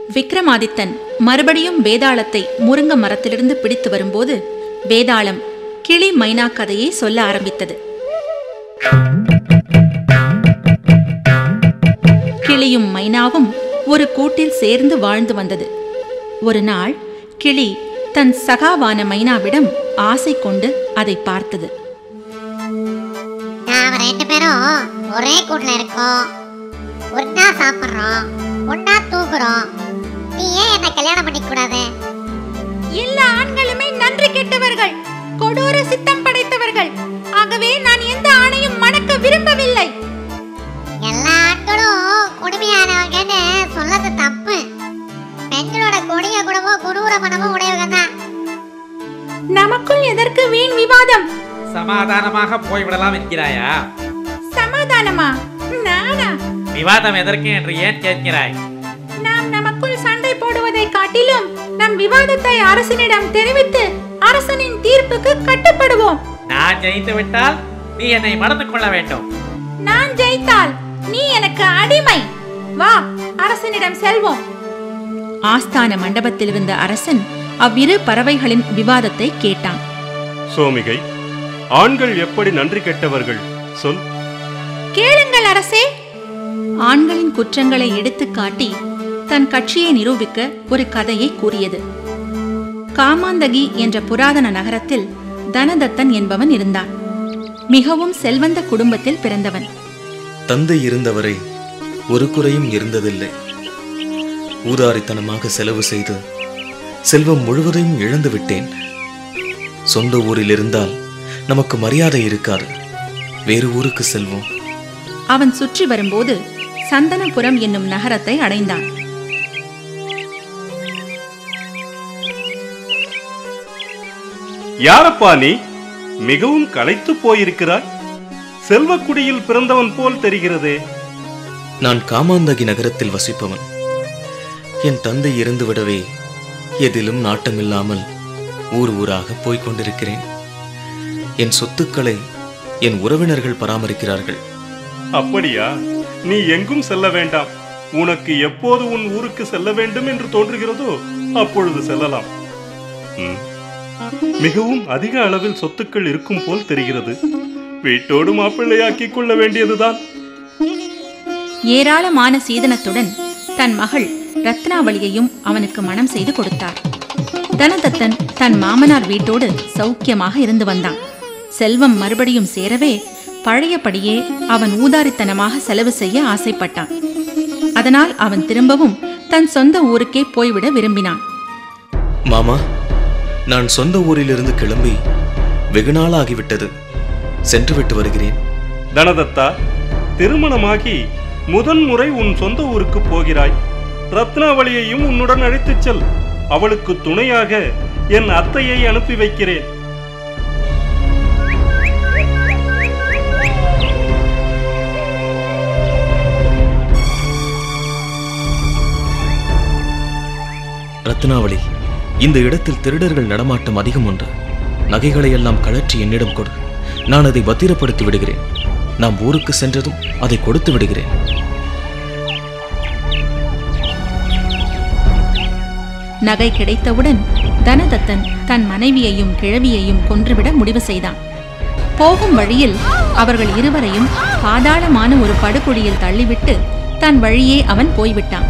விக்ரமாதித்தன் மறுபடியும் வேதாளத்தை முருங்க மரத்திலிருந்து பிடித்து வரும்போது வேதாளம் கிளி மைனா கதையை சொல்ல ஆரம்பித்தது கிளியும் மைனாவும் ஒரு கூட்டில் சேர்ந்து வாழ்ந்து வந்தது ஒரு நாள் கிளி தன் சகாவான மைனாவிடம் ஆசை கொண்டு அதை பார்த்தது நாம ரெண்டு பேரும் ஒரே கூட்ல இருக்கோம் ஒன்னா சாப்பிடுறோம் ஒன்னா தூங்குறோம் நீ ஏன் என்ன கல்யாணம் பண்ணிக்க கூடாது எல்லா ஆண்களுமே நன்றி கெட்டவர்கள் கொடூர சித்தம் படைத்தவர்கள் ஆகவே நான் எந்த ஆணையும் மணக்க விரும்பவில்லை எல்லா ஆண்களும் கொடுமையானவங்கன்னு சொல்லது தப்பு பெண்களோட கொடிய குணமும் கொடூர மனமும் உடையவங்க தான் நமக்குள் எதற்கு வீண் விவாதம் சமாதானமாக போய்விடலாம் என்கிறாயா சமாதானமா நானா விவாதம் எதற்கு என்று ஏன் கேட்கிறாய் நாம் நமக்குள் சண்டை போடுவதை காட்டிலும் நம் விவாதத்தை அரசனிடம் தெரிவித்து அரசனின் தீர்ப்புக்கு கட்டுப்படுவோம் நான் ஜெயித்து விட்டால் நீ என்னை மறந்து கொள்ள வேண்டும் நான் ஜெயித்தால் நீ எனக்கு அடிமை வா அரசனிடம் செல்வோம் ஆஸ்தான மண்டபத்தில் இருந்த அரசன் அவ்விரு பறவைகளின் விவாதத்தை கேட்டான் சோமிகை ஆண்கள் எப்படி நன்றி கெட்டவர்கள் சொல் கேளுங்கள் அரசே ஆண்களின் குற்றங்களை எடுத்துக் காட்டி தன் கட்சியை நிரூபிக்க ஒரு கதையை கூறியது காமாந்தகி என்ற புராதன நகரத்தில் தனதத்தன் என்பவன் இருந்தான் மிகவும் செல்வந்த குடும்பத்தில் பிறந்தவன் தந்தை இருந்தவரை ஒரு குறையும் இருந்ததில்லை ஊதாரித்தனமாக செலவு செய்து செல்வம் முழுவதையும் இழந்து விட்டேன் சொந்த ஊரில் இருந்தால் நமக்கு மரியாதை இருக்காது வேறு ஊருக்கு செல்வோம் அவன் சுற்றி வரும்போது சந்தனபுரம் என்னும் நகரத்தை அடைந்தான் யாரப்பா நீ மிகவும் களைத்து போயிருக்கிறாய் செல்வக்குடியில் பிறந்தவன் போல் தெரிகிறதே நான் காமாந்தகி நகரத்தில் வசிப்பவன் என் தந்தை இறந்து விடவே எதிலும் நாட்டமில்லாமல் ஊர் ஊராக போய்க் கொண்டிருக்கிறேன் என் சொத்துக்களை என் உறவினர்கள் பராமரிக்கிறார்கள் அப்படியா நீ எங்கும் செல்ல வேண்டாம் உனக்கு எப்போது உன் ஊருக்கு செல்ல வேண்டும் என்று தோன்றுகிறதோ அப்பொழுது செல்லலாம் ம். மிகவும் அதிக அளவில் சொத்துக்கள் இருக்கும் போல் தெரிகிறது வீட்டோடு மாப்பிள்ளையாக்கிக் கொள்ள வேண்டியதுதான் ஏராளமான சீதனத்துடன் தன் மகள் ரத்னாவளியையும் அவனுக்கு மனம் செய்து கொடுத்தார் தனதத்தன் தன் மாமனார் வீட்டோடு சௌக்கியமாக இருந்து வந்தான் செல்வம் மறுபடியும் சேரவே பழையபடியே அவன் ஊதாரித்தனமாக செலவு செய்ய ஆசைப்பட்டான் அதனால் அவன் திரும்பவும் தன் சொந்த ஊருக்கே போய்விட விரும்பினான் மாமா நான் சொந்த ஊரிலிருந்து கிளம்பி வெகு நாள் ஆகிவிட்டது சென்று விட்டு வருகிறேன் தனதத்தா திருமணமாகி முதன் முறை உன் சொந்த ஊருக்கு போகிறாய் ரத்னாவளியையும் உன்னுடன் அழைத்துச் செல் அவளுக்கு துணையாக என் அத்தையை அனுப்பி வைக்கிறேன் ரத்னாவளி இந்த இடத்தில் திருடர்கள் நடமாட்டம் அதிகம் உண்டு நகைகளை எல்லாம் கழற்றி என்னிடம் கொடு நான் அதை பத்திரப்படுத்தி விடுகிறேன் நாம் ஊருக்கு சென்றதும் அதை கொடுத்து விடுகிறேன் நகை கிடைத்தவுடன் தனதத்தன் தன் மனைவியையும் கிழவியையும் கொன்றுவிட முடிவு செய்தான் போகும் வழியில் அவர்கள் இருவரையும் பாதாளமான ஒரு படுகுழியில் தள்ளிவிட்டு தன் வழியே அவன் போய்விட்டான்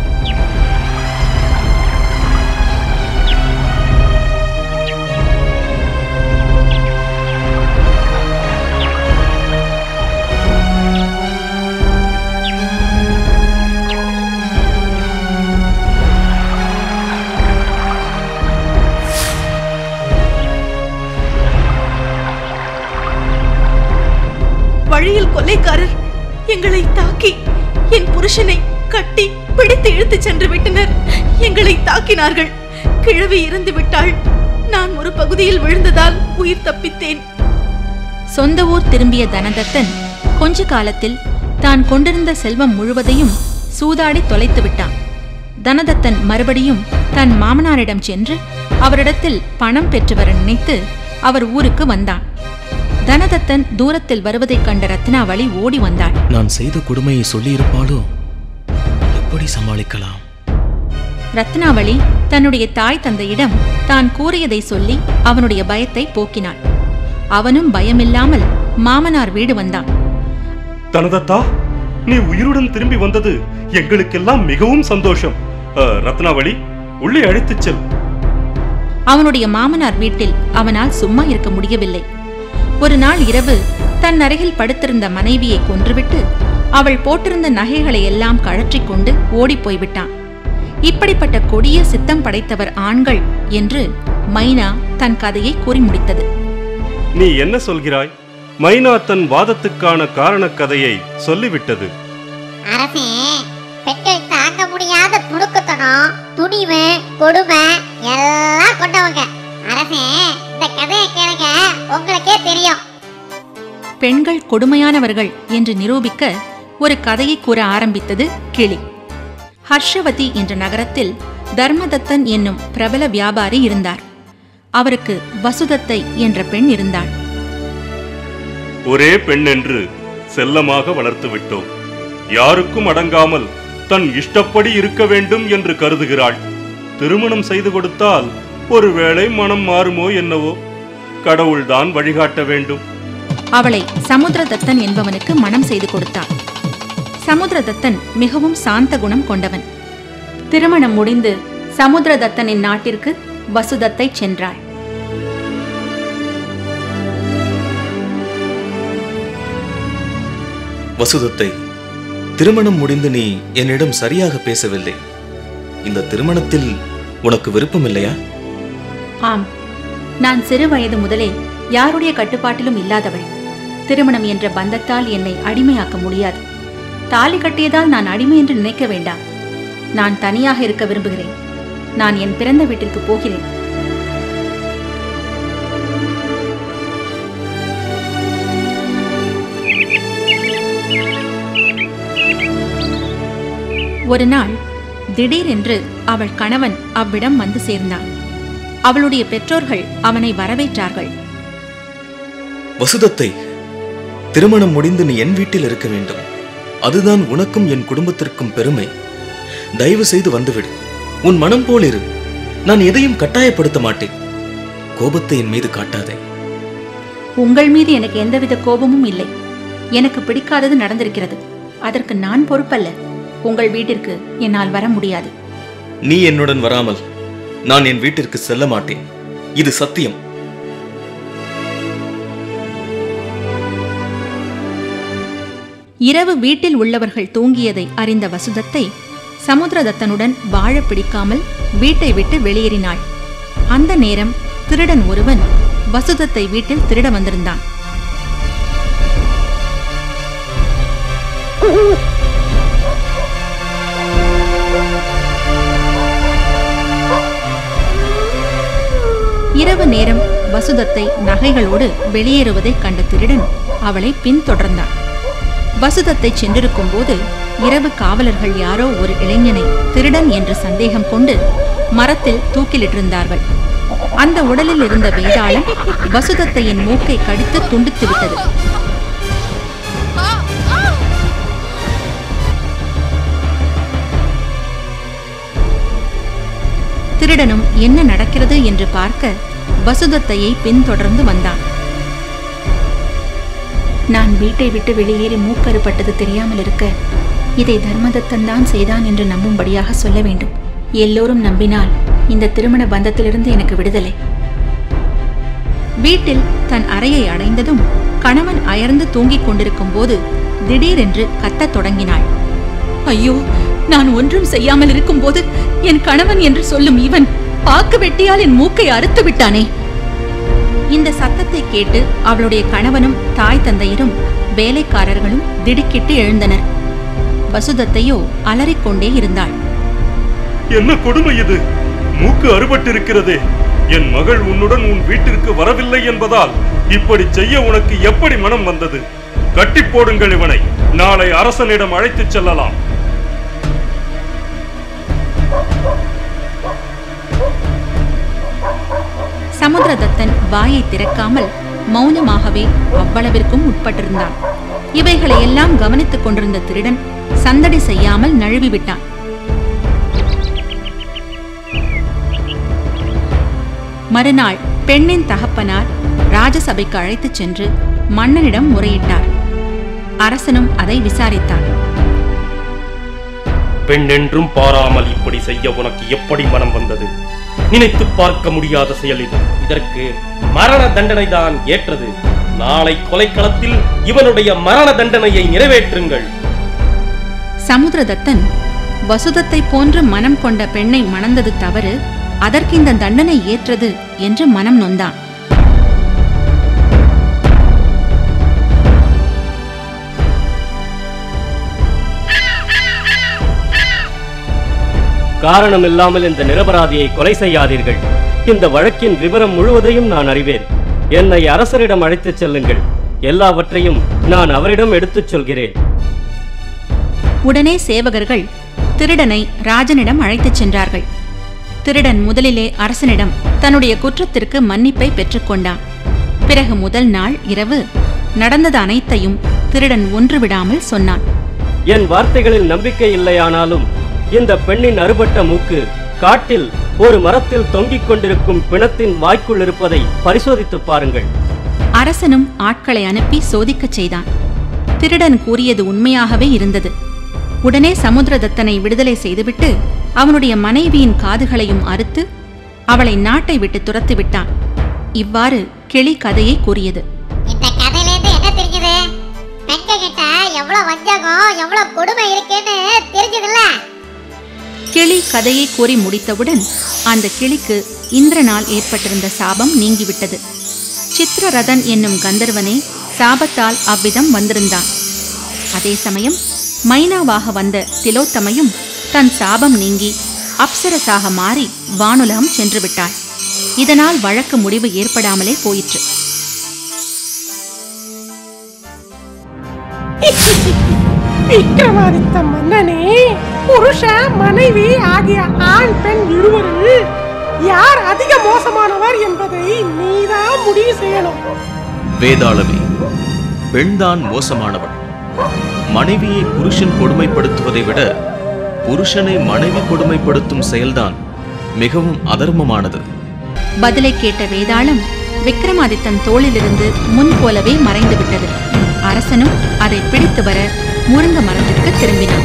வழியில் கொள்ளைக்காரர் எங்களை தாக்கி என் புருஷனை கட்டி பிடித்து இழுத்துச் சென்று விட்டனர் எங்களை தாக்கினார்கள் கிழவி இறந்து விட்டாள் நான் ஒரு பகுதியில் விழுந்ததால் உயிர் தப்பித்தேன் சொந்த ஊர் திரும்பிய தனதத்தன் கொஞ்ச காலத்தில் தான் கொண்டிருந்த செல்வம் முழுவதையும் சூதாடி தொலைத்து விட்டான் தனதத்தன் மறுபடியும் தன் மாமனாரிடம் சென்று அவரிடத்தில் பணம் பெற்று வர நினைத்து அவர் ஊருக்கு வந்தான் தனதத்தன் தூரத்தில் வருவதைக் கண்ட ரத்னாவளி ஓடி வந்தாள் நான் செய்த கொடுமையை சொல்லியிருப்பாளோ எப்படி சமாளிக்கலாம் ரத்னாவளி தன்னுடைய தாய் தந்தையிடம் தான் கூறியதை சொல்லி அவனுடைய பயத்தை போக்கினாள் அவனும் பயமில்லாமல் மாமனார் வீடு வந்தான் தனதத்தா நீ உயிருடன் திரும்பி வந்தது எங்களுக்கெல்லாம் மிகவும் சந்தோஷம் அ, ரத்னாவளி உள்ளே அழைத்துச் செல் அவனுடைய மாமனார் வீட்டில் அவனால் சும்மா இருக்க முடியவில்லை ஒரு நாள் இரவு தன் அருகில் படுத்திருந்த மனைவியை கொன்றுவிட்டு அவள் போட்டிருந்த நகைகளை எல்லாம் கழற்றிக் கொண்டு ஓடிப்போய் விட்டான் இப்படிப்பட்ட கொடிய சித்தம் படைத்தவர் ஆண்கள் என்று மைனா தன் கதையை கூறி முடித்தது நீ என்ன சொல்கிறாய் மைனா தன் வாதத்துக்கான காரணக் கதையை சொல்லிவிட்டது அரசே பெண்கள் தாங்க முடியாத துணுக்குத்தனம் துணிவு கொடுமை எல்லாம் கொண்டவங்க அரசே இந்த கதையை கேளுங்க உங்களுக்கே தெரியும் பெண்கள் கொடுமையானவர்கள் என்று நிரூபிக்க ஒரு கதையை கூற ஆரம்பித்தது கிளி ஹர்ஷவதி என்ற நகரத்தில் தர்மதத்தன் என்னும் பிரபல வியாபாரி இருந்தார் அவருக்கு வசுதத்தை என்ற பெண் இருந்தாள் ஒரே பெண் என்று செல்லமாக வளர்த்து விட்டோம் யாருக்கும் அடங்காமல் தன் இஷ்டப்படி இருக்க வேண்டும் என்று கருதுகிறாள் திருமணம் செய்து கொடுத்தால் ஒருவேளை மனம் மாறுமோ என்னவோ கடவுள்தான் வழிகாட்ட வேண்டும் அவளை சமுத்திரதத்தன் என்பவனுக்கு மனம் செய்து கொடுத்தான் சமுத்திரதத்தன் மிகவும் சாந்த குணம் கொண்டவன் திருமணம் முடிந்து சமுத்திரதத்தனின் நாட்டிற்கு வசுதத்தை சென்றாள் வசுதத்தை திருமணம் முடிந்து நீ என்னிடம் சரியாக பேசவில்லை இந்த திருமணத்தில் உனக்கு விருப்பம் இல்லையா ஆம் நான் சிறு வயது முதலே யாருடைய கட்டுப்பாட்டிலும் இல்லாதவள் திருமணம் என்ற பந்தத்தால் என்னை அடிமையாக்க முடியாது தாலி கட்டியதால் நான் அடிமை என்று நினைக்க வேண்டாம் நான் தனியாக இருக்க விரும்புகிறேன் நான் என் பிறந்த வீட்டிற்கு போகிறேன் ஒரு நாள் திடீரென்று அவள் கணவன் அவ்விடம் வந்து சேர்ந்தான் அவளுடைய பெற்றோர்கள் அவனை வரவேற்றார்கள் வசுதத்தை திருமணம் முடிந்து நீ என் வீட்டில் இருக்க வேண்டும் அதுதான் உனக்கும் என் குடும்பத்திற்கும் பெருமை தயவு செய்து வந்துவிடு உன் மனம் போல் இரு நான் எதையும் கட்டாயப்படுத்த மாட்டேன் கோபத்தை என் மீது காட்டாதே உங்கள் மீது எனக்கு எந்தவித கோபமும் இல்லை எனக்கு பிடிக்காதது நடந்திருக்கிறது அதற்கு நான் பொறுப்பல்ல உங்கள் வீட்டிற்கு என்னால் வர முடியாது நீ என்னுடன் வராமல் நான் என் வீட்டிற்கு செல்ல மாட்டேன் இது சத்தியம் இரவு வீட்டில் உள்ளவர்கள் தூங்கியதை அறிந்த வசுதத்தை சமுத்திரதத்தனுடன் வாழ பிடிக்காமல் வீட்டை விட்டு வெளியேறினாள் அந்த நேரம் திருடன் ஒருவன் வசுதத்தை வீட்டில் திருட வந்திருந்தான் இரவு நேரம் வசுதத்தை நகைகளோடு வெளியேறுவதைக் கண்ட திருடன் அவளை பின்தொடர்ந்தான் வசுதத்தை சென்றிருக்கும் போது இரவு காவலர்கள் யாரோ ஒரு இளைஞனை திருடன் என்று சந்தேகம் கொண்டு மரத்தில் தூக்கிலிட்டிருந்தார்கள் அந்த உடலில் இருந்த வேதாளம் வசுதத்தையின் மூக்கை கடித்து துண்டித்து விட்டது திருடனும் என்ன நடக்கிறது என்று பார்க்க வசுதத்தையை பின்தொடர்ந்து வந்தான் நான் வீட்டை விட்டு வெளியேறி மூக்கறுப்பட்டது தெரியாமல் இருக்க இதை தர்மதத்தன் தான் செய்தான் என்று நம்பும்படியாக சொல்ல வேண்டும் எல்லோரும் நம்பினால் இந்த திருமண பந்தத்திலிருந்து எனக்கு விடுதலை வீட்டில் தன் அறையை அடைந்ததும் கணவன் அயர்ந்து தூங்கிக் கொண்டிருக்கும் போது திடீரென்று கத்தத் தொடங்கினாள் ஐயோ நான் ஒன்றும் செய்யாமல் இருக்கும்போது என் கணவன் என்று சொல்லும் இவன் பாக்கு வெட்டியால் என் மூக்கை அறுத்து விட்டானே இந்த சத்தத்தை கேட்டு அவளுடைய கணவனும் தாய் தந்தையரும் வேலைக்காரர்களும் திடுக்கிட்டு எழுந்தனர் வசுதத்தையோ அலறிக்கொண்டே இருந்தாள் என்ன கொடுமை இது மூக்கு அறுபட்டிருக்கிறதே என் மகள் உன்னுடன் உன் வீட்டிற்கு வரவில்லை என்பதால் இப்படி செய்ய உனக்கு எப்படி மனம் வந்தது கட்டி போடுங்கள் இவனை நாளை அரசனிடம் அழைத்துச் செல்லலாம் சமுத்திரதத்தன் வாயை திறக்காமல் மௌனமாகவே அவ்வளவிற்கும் உட்பட்டிருந்தான் இவைகளை எல்லாம் கவனித்துக் கொண்டிருந்த திருடன் சந்தடி செய்யாமல் நழுவி விட்டான் மறுநாள் பெண்ணின் தகப்பனார் ராஜசபைக்கு அழைத்துச் சென்று மன்னனிடம் முறையிட்டார் அரசனும் அதை விசாரித்தான் பெண் என்றும் பாராமல் இப்படி செய்ய உனக்கு எப்படி மனம் வந்தது நினைத்து பார்க்க முடியாத செயல் இது இதற்கு மரண தண்டனை தான் ஏற்றது நாளை கொலைக்களத்தில் இவனுடைய மரண தண்டனையை நிறைவேற்றுங்கள் சமுத்திரதத்தன் வசுதத்தை போன்று மனம் கொண்ட பெண்ணை மணந்தது தவறு அதற்கு இந்த தண்டனை ஏற்றது என்று மனம் நொந்தான் காரணம் இல்லாமல் இந்த நிரபராதியை கொலை செய்யாதீர்கள் இந்த வழக்கின் விவரம் முழுவதையும் நான் அறிவேன் என்னை அரசரிடம் அழைத்துச் செல்லுங்கள் எல்லாவற்றையும் நான் அவரிடம் எடுத்துச் சொல்கிறேன் உடனே சேவகர்கள் திருடனை ராஜனிடம் அழைத்துச் சென்றார்கள் திருடன் முதலிலே அரசனிடம் தன்னுடைய குற்றத்திற்கு மன்னிப்பை பெற்றுக்கொண்டான் பிறகு முதல் நாள் இரவு நடந்தது அனைத்தையும் திருடன் ஒன்று விடாமல் சொன்னான் என் வார்த்தைகளில் நம்பிக்கை இல்லையானாலும் இந்த பெண்ணின் அறுபட்ட மூக்கு காட்டில் ஒரு மரத்தில் தொங்கிக் கொண்டிருக்கும் பிணத்தின் வாய்க்குள் இருப்பதை பரிசோதித்துப் பாருங்கள் அரசனும் ஆட்களை அனுப்பி சோதிக்கச் செய்தான் திருடன் கூறியது உண்மையாகவே இருந்தது உடனே சமுத்திரதத்தனை விடுதலை செய்துவிட்டு அவனுடைய மனைவியின் காதுகளையும் அறுத்து அவளை நாட்டை விட்டு துரத்து விட்டான் இவ்வாறு கிளி கதையை கூறியது இந்த கதையிலேருந்து என்ன தெரிஞ்சது பெண்கள் கிட்ட எவ்வளவு வஞ்சகம் எவ்வளவு கொடுமை இருக்குன்னு தெரிஞ்சதுல்ல கிளி கதையை கூறி முடித்தவுடன் அந்த கிளிக்கு இந்திரனால் ஏற்பட்டிருந்த சாபம் நீங்கிவிட்டது சித்திரரதன் என்னும் கந்தர்வனே சாபத்தால் அவ்விதம் வந்திருந்தான் அதே சமயம் மைனாவாக வந்த திலோத்தமையும் தன் சாபம் நீங்கி அப்சரசாக மாறி வானுலகம் சென்று விட்டாள் இதனால் வழக்கு முடிவு ஏற்படாமலே போயிற்று விக்ரமாதித்த மன்னனே புருஷ மனைவி ஆகிய ஆண் பெண் இருவரில் யார் அதிக மோசமானவர் என்பதை நீதான் முடிவு செய்யணும் வேதாளமே பெண்தான் மோசமானவள் மனைவியை புருஷன் கொடுமைப்படுத்துவதை விட புருஷனை மனைவி கொடுமைப்படுத்தும் செயல்தான் மிகவும் அதர்மமானது பதிலை கேட்ட வேதாளம் விக்ரமாதித்தன் தோளிலிருந்து முன் போலவே மறைந்து விட்டது அரசனும் அதை பிடித்து வர முருங்க மரத்திற்கு திரும்பினான்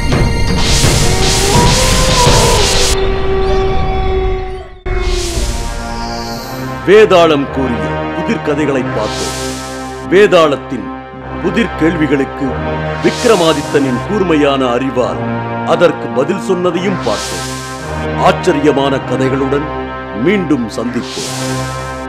வேதாளம் கூறிய புதிர் கதைகளை பார்த்தோம் வேதாளத்தின் புதிர் கேள்விகளுக்கு விக்ரமாதித்தனின் கூர்மையான அறிவால் அதற்கு பதில் சொன்னதையும் பார்த்தோம் ஆச்சரியமான கதைகளுடன் மீண்டும் சந்திப்போம்